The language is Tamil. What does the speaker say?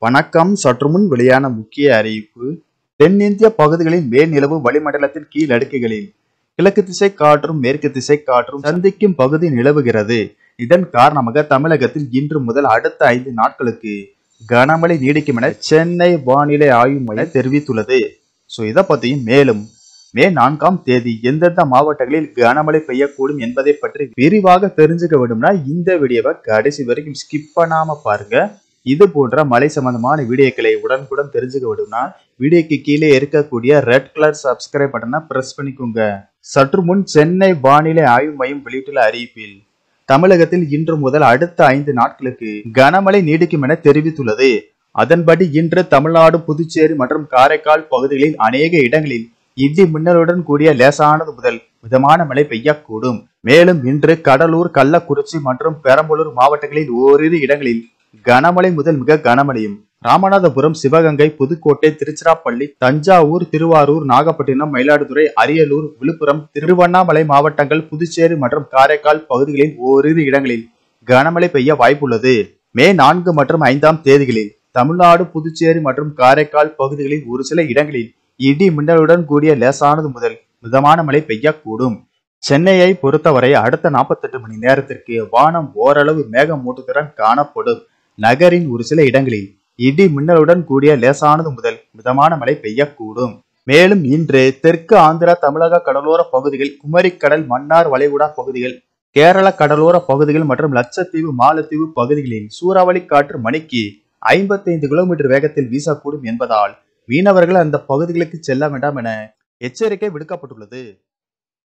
வணக்கம் சற்றுமுன் வெளியான முக்கிய அறிவிப்பு தென்னிந்திய பகுதிகளின் மேல்நிலவு வளிமண்டலத்தின் கீழ் அடுக்குகளில் கிழக்கு திசை காற்றும் மேற்கு திசை காற்றும் சந்திக்கும் பகுதி நிலவுகிறது இதன் காரணமாக தமிழகத்தில் இன்று முதல் அடுத்த ஐந்து நாட்களுக்கு கனமழை நீடிக்கும் என சென்னை வானிலை ஆய்வு மையம் தெரிவித்துள்ளது ஸோ இதை பற்றியும் மேலும் மே நான்காம் தேதி எந்தெந்த மாவட்டங்களில் கனமழை பெய்யக்கூடும் என்பதை பற்றி விரிவாக தெரிஞ்சுக்க வேண்டும்னா இந்த வீடியோவை கடைசி வரைக்கும் ஸ்கிப் பண்ணாம பாருங்க இது போன்ற மழை சம்பந்தமான வீடியோக்களை உடனுக்குடன் தெரிஞ்சுக்க வேண்டும்னா வீடியோக்கு கீழே இருக்கக்கூடிய ரெட் கலர் சப்ஸ்கிரைப் பட்டனை பிரஸ் பண்ணிக்கோங்க சற்று முன் சென்னை வானிலை ஆய்வு மையம் வெளியிட்டுள்ள அறிவிப்பில் தமிழகத்தில் இன்று முதல் அடுத்த ஐந்து நாட்களுக்கு கனமழை நீடிக்கும் என தெரிவித்துள்ளது அதன்படி இன்று தமிழ்நாடு புதுச்சேரி மற்றும் காரைக்கால் பகுதிகளில் அநேக இடங்களில் இடி மின்னலுடன் கூடிய லேசானது முதல் மிதமான மழை பெய்யக்கூடும் மேலும் இன்று கடலூர் கள்ளக்குறிச்சி மற்றும் பெரம்பலூர் மாவட்டங்களில் ஓரிரு இடங்களில் கனமழை முதல் மிக கனமழையும் ராமநாதபுரம் சிவகங்கை புதுக்கோட்டை திருச்சிராப்பள்ளி தஞ்சாவூர் திருவாரூர் நாகப்பட்டினம் மயிலாடுதுறை அரியலூர் விழுப்புரம் திருவண்ணாமலை மாவட்டங்கள் புதுச்சேரி மற்றும் காரைக்கால் பகுதிகளில் ஓரிரு இடங்களில் கனமழை பெய்ய வாய்ப்புள்ளது மே நான்கு மற்றும் ஐந்தாம் தேதிகளில் தமிழ்நாடு புதுச்சேரி மற்றும் காரைக்கால் பகுதிகளில் ஒரு சில இடங்களில் இடி மின்னலுடன் கூடிய லேசானது முதல் மிதமான மழை பெய்யக்கூடும் சென்னையை பொறுத்தவரை அடுத்த நாற்பத்தெட்டு மணி நேரத்திற்கு வானம் ஓரளவு மேகமூட்டத்துடன் காணப்படும் நகரின் ஒரு சில இடங்களில் இடி மின்னலுடன் கூடிய லேசானது முதல் மிதமான மழை பெய்யக்கூடும் மேலும் இன்று தெற்கு ஆந்திரா தமிழக கடலோர பகுதிகள் குமரிக்கடல் மன்னார் வளைகுடா பகுதிகள் கேரள கடலோர பகுதிகள் மற்றும் லட்சத்தீவு மாலத்தீவு பகுதிகளில் சூறாவளி காற்று மணிக்கு ஐம்பத்தைந்து கிலோமீட்டர் வேகத்தில் வீசக்கூடும் என்பதால் மீனவர்கள் அந்த பகுதிகளுக்கு செல்ல வேண்டாம் என எச்சரிக்கை விடுக்கப்பட்டுள்ளது